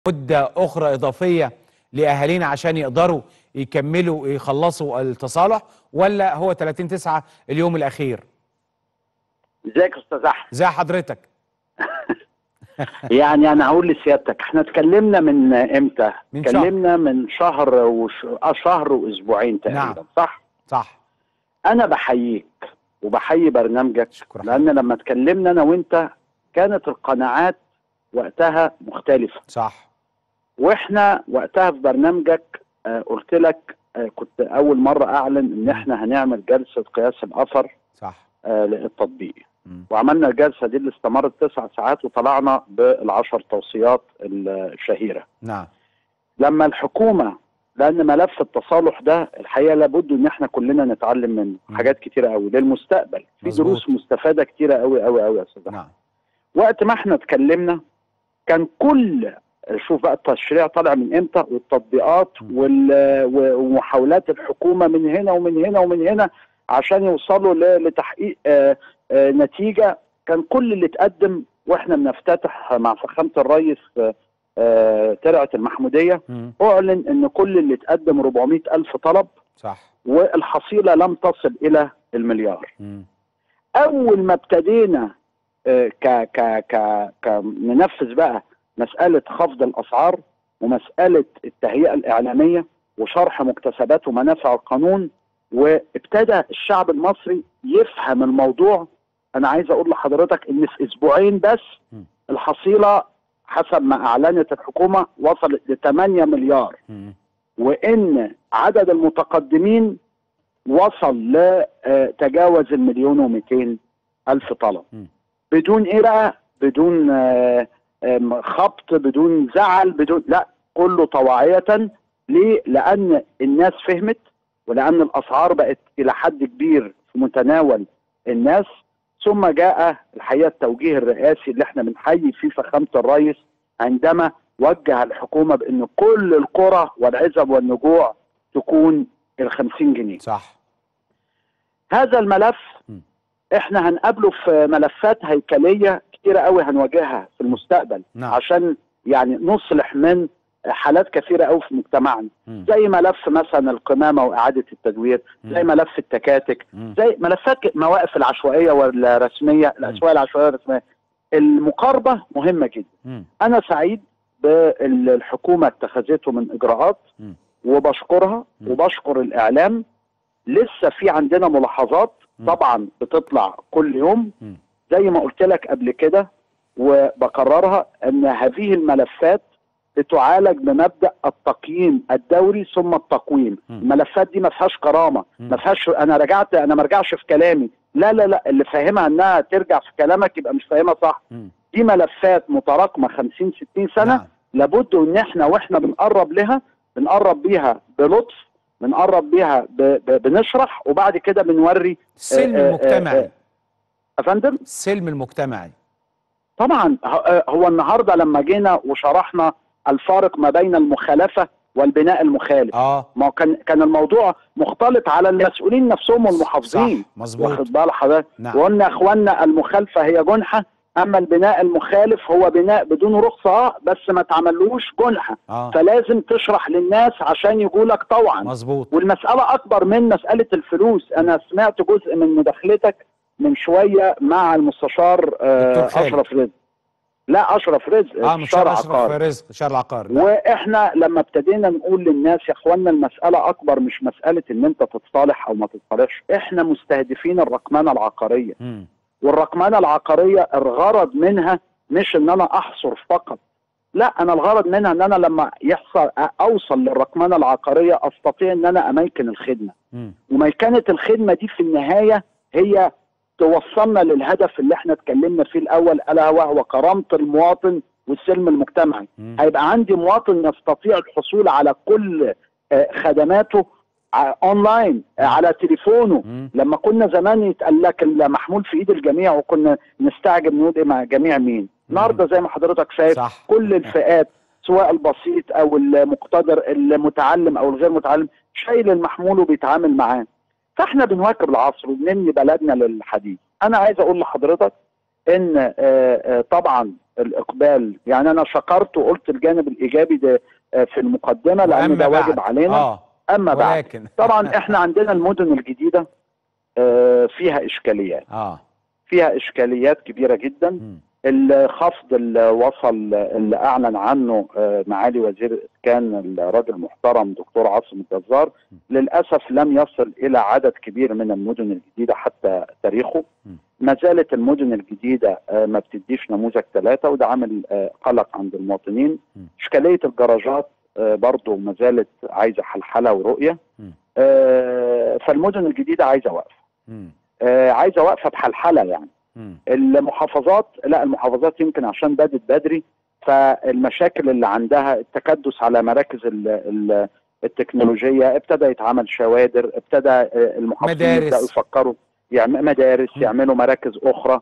مدة أخرى إضافية لأهالينا عشان يقدروا يكملوا يخلصوا التصالح ولا هو 30 9 اليوم الأخير؟ ازيك يا استاذ احمد زي حضرتك يعني انا هقول لسيادتك احنا اتكلمنا من امتى من شهر. اتكلمنا من شهر وش... آه، شهر واسبوعين تقريبا نعم. صح صح انا بحييك وبحيي برنامجك شكرا لان لما اتكلمنا انا وانت كانت القناعات وقتها مختلفه صح واحنا وقتها في برنامجك آه قلت لك آه كنت اول مره اعلن ان احنا هنعمل جلسه قياس الاثر صح آه للتطبيق مم. وعملنا الجلسه دي اللي استمرت تسع ساعات وطلعنا بالعشر توصيات الشهيره نعم لما الحكومه لان ملف التصالح ده الحقيقه لابد ان احنا كلنا نتعلم منه مم. حاجات كتيره قوي للمستقبل في مظبوط. دروس مستفاده كتيره قوي قوي قوي يا استاذ أحمد. نعم وقت ما احنا اتكلمنا كان كل شوف بقى التشريع طالع من امتى والتطبيقات م. وال- و- ومحاولات الحكومه من هنا ومن هنا ومن هنا عشان يوصلوا ل- لتحقيق آه، آه، نتيجه كان كل اللي اتقدم واحنا بنفتتح مع فخامه الرئيس آه، آه، ترعه المحموديه مم. اعلن ان كل اللي اتقدم 400 الف طلب صح والحصيله لم تصل الى المليار مم. اول ما ابتدينا آه، ك ك ك ك ننفذ بقى مساله خفض الاسعار ومساله التهيئه الاعلاميه وشرح مكتسبات ومنافع القانون وابتدى الشعب المصري يفهم الموضوع انا عايز اقول لحضرتك ان في اسبوعين بس م. الحصيله حسب ما اعلنت الحكومه وصلت ل 8 مليار مم. وان عدد المتقدمين وصل ل آه، تجاوز المليون ومئتين الف طلب م. بدون ايه بقى بدون آه، آم، خبط بدون زعل بدون لا كله طواعية ليه لان الناس فهمت ولان الاسعار بقت الى حد كبير في متناول الناس ثم جاء الحقيقه التوجيه الرئاسي اللي احنا بنحيي فيه فخامه الرئيس عندما وجه الحكومه بان كل القرى والعزب والنجوع تكون ال 50 جنيه. صح هذا الملف م. احنا هنقابله في ملفات هيكليه كتيره قوي هنواجهها في المستقبل نعم عشان يعني نصلح من حالات كثيره قوي في مجتمعنا مم. زي ملف مثلا القمامه واعاده التدوير زي مم. ملف التكاتك مم. زي ملفات مواقف العشوائيه والرسميه الاسواق العشوائيه والرسميه المقاربه مهمه جدا مم. انا سعيد بالحكومه اتخذته من اجراءات مم. وبشكرها مم. وبشكر الاعلام لسه في عندنا ملاحظات مم. طبعا بتطلع كل يوم مم. زي ما قلت لك قبل كده وبكررها ان هذه الملفات بتعالج بمبدا التقييم الدوري ثم التقويم مم. الملفات دي ما فيهاش كرامه مم. ما فيهاش انا رجعت انا ما ارجعش في كلامي لا لا لا اللي فاهمها انها ترجع في كلامك يبقى مش فاهمها صح مم. دي ملفات متراكمه 50 60 سنه نعم. لابد ان احنا واحنا بنقرب لها بنقرب بيها بلطف بنقرب بيها ب... ب... بنشرح وبعد كده بنوري السلم آه، آه، المجتمعي آه. يا فندم السلم المجتمعي طبعا ه- هو النهارده لما جينا وشرحنا الفارق ما بين المخالفه والبناء المخالف اه ما هو كان كان الموضوع مختلط على المسؤولين نفسهم والمحافظين صح مظبوط واخد بال حضرتك نعم وقلنا يا اخوانا المخالفه هي جنحه اما البناء المخالف هو بناء بدون رخصه آه، بس ما تعملوش جنحه اه فلازم تشرح للناس عشان يقولك طوعا مظبوط والمساله اكبر من مساله الفلوس انا سمعت جزء من مداخلتك من شويه مع المستشار آه، دكتور خالد. اشرف رزق لا اشرف رزق اه مش استشار شرع اشرف عقاري. رزق شرع العقار نعم. واحنا لما ابتدينا نقول للناس يا اخوانا المساله اكبر مش مساله ان انت تتصالح او ما تتصالحش احنا مستهدفين الرقمنه العقاريه مم. والرقمنه العقاريه الغرض منها مش ان انا احصر فقط لا انا الغرض منها ان انا لما يحصل اوصل للرقمنه العقاريه استطيع ان انا اميكن الخدمه مم. وميكنه الخدمه دي في النهايه هي توصلنا للهدف اللي احنا اتكلمنا فيه الاول الا وهو كرامه المواطن والسلم المجتمعي مم. هيبقى عندي مواطن يستطيع الحصول على كل آه، خدماته ع- اونلاين آه، على تليفونه مم. لما كنا زمان يتقال لك المحمول في ايد الجميع وكنا نستعجب نقول إيه مع جميع مين النهارده زي ما حضرتك شايف صح كل الفئات سواء البسيط او المقتدر المتعلم او الغير متعلم شايل المحمول وبيتعامل معاه فاحنا بنواكب العصر وبنبني بلدنا للحديث انا عايز اقول لحضرتك ان آه، آه، طبعا الاقبال يعني انا شكرت وقلت الجانب الايجابي ده آه، في المقدمه لان وأما ده بعد. واجب علينا اه اما بعد ولكن طبعا احنا عندنا المدن الجديده آه، فيها اشكاليات اه فيها اشكاليات كبيره جدا مم. الخفض اللي وصل اللي اعلن عنه آه، معالي وزير الاسكان الراجل المحترم دكتور عاصم الجزار للاسف لم يصل الى عدد كبير من المدن الجديده حتى تاريخه م. ما زالت المدن الجديده آه، ما بتديش نموذج ثلاثه وده عامل آه، قلق عند المواطنين م. اشكاليه الجراجات آه، برضو ما زالت عايزه حلحله ورؤيه م. آه، فالمدن الجديده عايزه وقفه مم. آه، عايزه وقفه بحلحله يعني مم. المحافظات لا المحافظات يمكن عشان بدت بدري فالمشاكل اللي عندها التكدس على مراكز ال ال التكنولوجيه ابتدى يتعمل شوادر ابتدى آه، المحافظين مدارس. يبداوا يفكروا يعمل مدارس م. يعملوا مراكز اخرى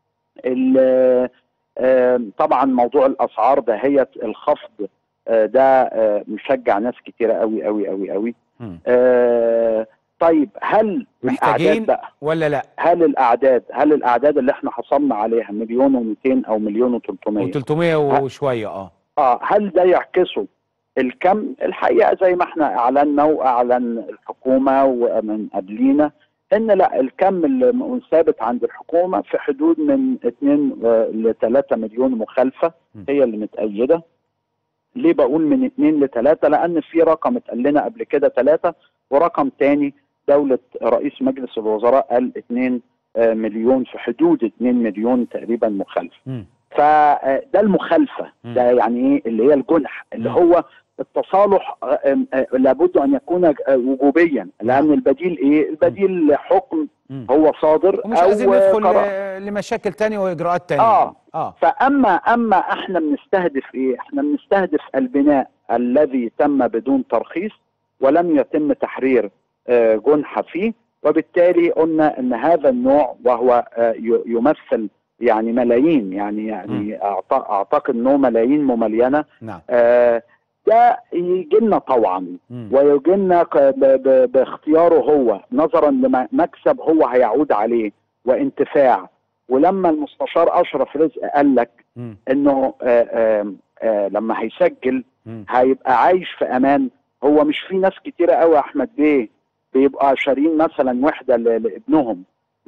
ال- آه، طبعا موضوع الاسعار دهيت الخفض آه، ده آه، مشجع ناس كتيره قوي قوي قوي قوي مم. آه، طيب هل محتاجين الاعداد بقى ولا لا هل الاعداد هل الاعداد اللي احنا حصلنا عليها مليون و200 او مليون و300 و300 وشويه اه اه هل ده يعكسه الكم الحقيقه زي ما احنا اعلنا واعلن الحكومه ومن قبلينا ان لا الكم اللي ثابت عند الحكومه في حدود من 2 ل 3 مليون مخالفه م. هي اللي متأيده ليه بقول من 2 ل 3 لان في رقم اتقال لنا قبل كده 3 ورقم تاني دوله رئيس مجلس الوزراء قال 2 آه، مليون في حدود 2 مليون تقريبا مخالفه مم. فده المخالفه مم. ده يعني ايه اللي هي الجنح اللي مم. هو التصالح آه، آه، لابد ان يكون آه، وجوبيا لان نعم. البديل ايه البديل حكم مم. هو صادر ومش عايزين او ندخل قرار آه، لمشاكل تانية واجراءات تانية آه. اه فاما اما احنا بنستهدف ايه احنا بنستهدف البناء الذي تم بدون ترخيص ولم يتم تحرير آه، جنحه فيه وبالتالي قلنا ان هذا النوع وهو آه، ي- يمثل يعني ملايين يعني يعني أعت- اعتقد انه ملايين مملينه نعم آه، ده يجي لنا طوعا مم. ويجي لنا ق- ب- ب- باختياره هو نظرا لمكسب هو هيعود عليه وانتفاع ولما المستشار اشرف رزق قال لك مم. انه آه، آه، آه، لما هيسجل مم. هيبقى عايش في امان هو مش في ناس كتيره قوي يا احمد بيه بيبقى شارين مثلا وحده ل- لابنهم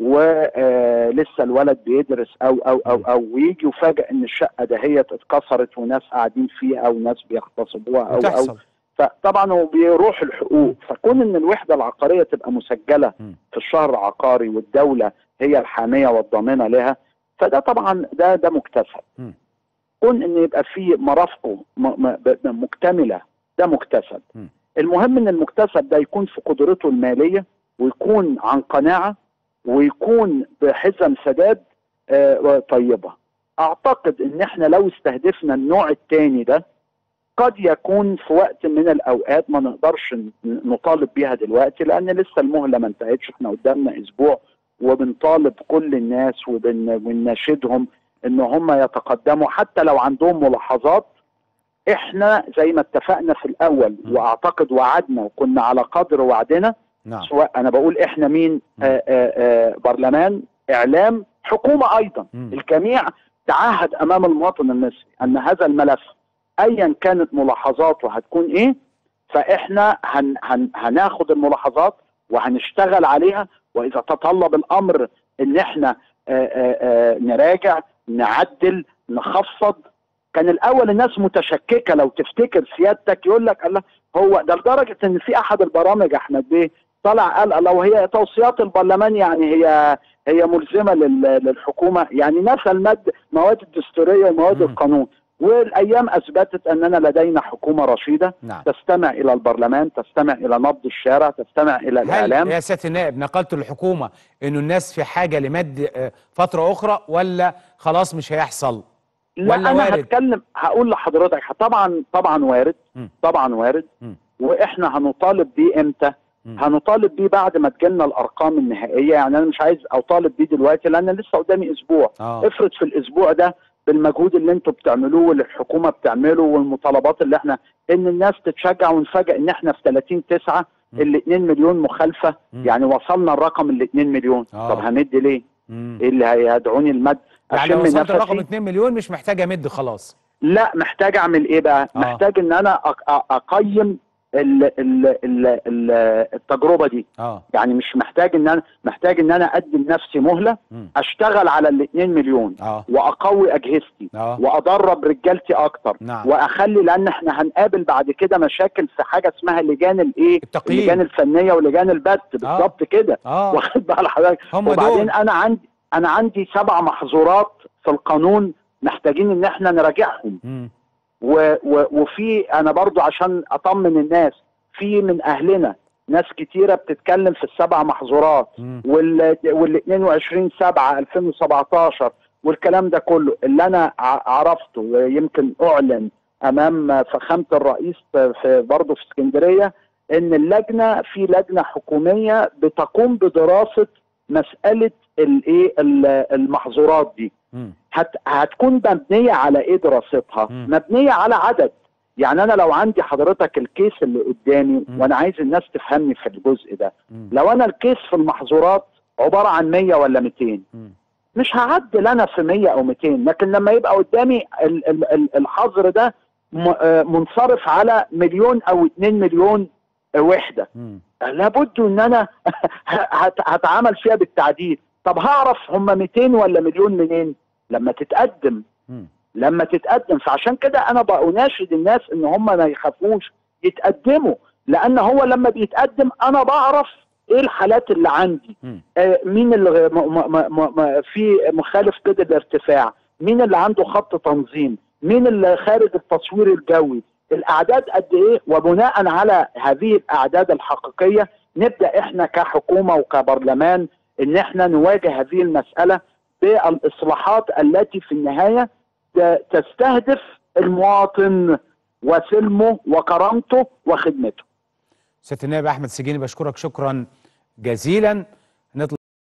ولسه الولد بيدرس او او او او ويجي يفاجئ ان الشقه دهيت اتكسرت وناس قاعدين فيها وناس بيغتصبوها او او بتحصل فطبعا هو بيروح الحقوق فكون ان الوحده العقاريه تبقى مسجله مم. في الشهر العقاري والدوله هي الحاميه والضامنه لها فده طبعا ده ده مكتسب مم. كون ان يبقى في مرافقه م- م- ب- مكتمله ده مكتسب مم. المهم ان المكتسب ده يكون في قدرته الماليه ويكون عن قناعه ويكون بحزم سداد آه، طيبه اعتقد ان احنا لو استهدفنا النوع الثاني ده قد يكون في وقت من الاوقات ما نقدرش ن- نطالب بيها دلوقتي لان لسه المهله ما انتهتش احنا قدامنا اسبوع وبنطالب كل الناس وبن- وبنناشدهم ان هم يتقدموا حتى لو عندهم ملاحظات احنا زي ما اتفقنا في الاول م. واعتقد وعدنا وكنا على قدر وعدنا نعم سواء انا بقول احنا مين م. آآ آآ برلمان اعلام حكومه ايضا مم. الجميع تعهد امام المواطن المصري ان هذا الملف ايا كانت ملاحظاته هتكون ايه فاحنا هن هن هناخد الملاحظات وهنشتغل عليها واذا تطلب الامر ان احنا آآ آآ نراجع نعدل نخفض كان الاول الناس متشككه لو تفتكر سيادتك يقول لك الله هو ده لدرجه ان في احد البرامج احمد بيه طلع قال لو هي توصيات البرلمان يعني هي هي ملزمه لل- للحكومه يعني نفى المد مواد الدستوريه ومواد مم. القانون والايام اثبتت اننا لدينا حكومه رشيده نعم تستمع الى البرلمان تستمع الى نبض الشارع تستمع الى هل الاعلام يا سياده النائب نقلت للحكومه انه الناس في حاجه لمد آه، فتره اخرى ولا خلاص مش هيحصل لا ولا انا وارد؟ هتكلم هقول لحضرتك طبعا طبعا وارد مم. طبعا وارد مم. واحنا هنطالب بيه امتى مم. هنطالب بيه بعد ما تجيلنا الارقام النهائيه يعني انا مش عايز اطالب بيه دلوقتي لان لسه قدامي اسبوع اه افرض في الاسبوع ده بالمجهود اللي انتوا بتعملوه واللي الحكومه بتعمله والمطالبات اللي احنا ان الناس تتشجع ونفاجئ ان احنا في 30 9 مم. ال 2 مليون مخالفه مم. يعني وصلنا الرقم ال 2 مليون آه. طب همد ليه؟ مم. ايه اللي هيدعوني المد يعني لو اشم وصلت الرقم نفسي 2 مليون مش محتاج امد خلاص لا محتاج اعمل ايه بقى آه. محتاج ان انا أق- أ- اقيم ال ال ال ال التجربه دي اه يعني مش محتاج ان انا محتاج ان انا ادي لنفسي مهله مم. اشتغل على ال 2 مليون اه واقوي اجهزتي اه وادرب رجالتي اكتر نعم. واخلي لان احنا هنقابل بعد كده مشاكل في حاجه اسمها لجان الايه التقييم. اللجان الفنيه ولجان البت بالظبط كده اه واخد بال حضرتك هم وبعدين دول انا عندي انا عندي سبع محظورات في القانون محتاجين ان احنا نراجعهم مم. و و وفي انا برضو عشان اطمن الناس في من اهلنا ناس كتيره بتتكلم في السبع محظورات مم. وال وال 22 7 2017 والكلام ده كله اللي انا ع- عرفته ويمكن اعلن امام فخامه الرئيس في برضه في اسكندريه ان اللجنه في لجنه حكوميه بتقوم بدراسه مساله الايه ال- المحظورات دي مم. هت هتكون مبنيه على ايه دراستها؟ مم. مبنيه على عدد يعني انا لو عندي حضرتك الكيس اللي قدامي مم. وانا عايز الناس تفهمني في الجزء ده مم. لو انا الكيس في المحظورات عباره عن 100 ولا 200 مم. مش هعدل انا في 100 او 200 لكن لما يبقى قدامي ال- ال- ال- الحظر ده م- آه منصرف على مليون او 2 مليون وحده مم. لابد ان انا هت- هتعامل فيها بالتعديل طب هعرف هم 200 ولا مليون منين لما تتقدم مم. لما تتقدم فعشان كده انا بناشد الناس ان هم ما يخافوش يتقدموا لان هو لما بيتقدم انا بعرف ايه الحالات اللي عندي مم. آه مين اللي م م م م في مخالف قيد الارتفاع مين اللي عنده خط تنظيم مين اللي خارج التصوير الجوي الاعداد قد ايه وبناء على هذه الاعداد الحقيقيه نبدا احنا كحكومه وكبرلمان ان احنا نواجه هذه المساله بالاصلاحات التي في النهايه ت- تستهدف المواطن وسلمه وكرامته وخدمته سياده النائب احمد سجيني بشكرك شكرا جزيلا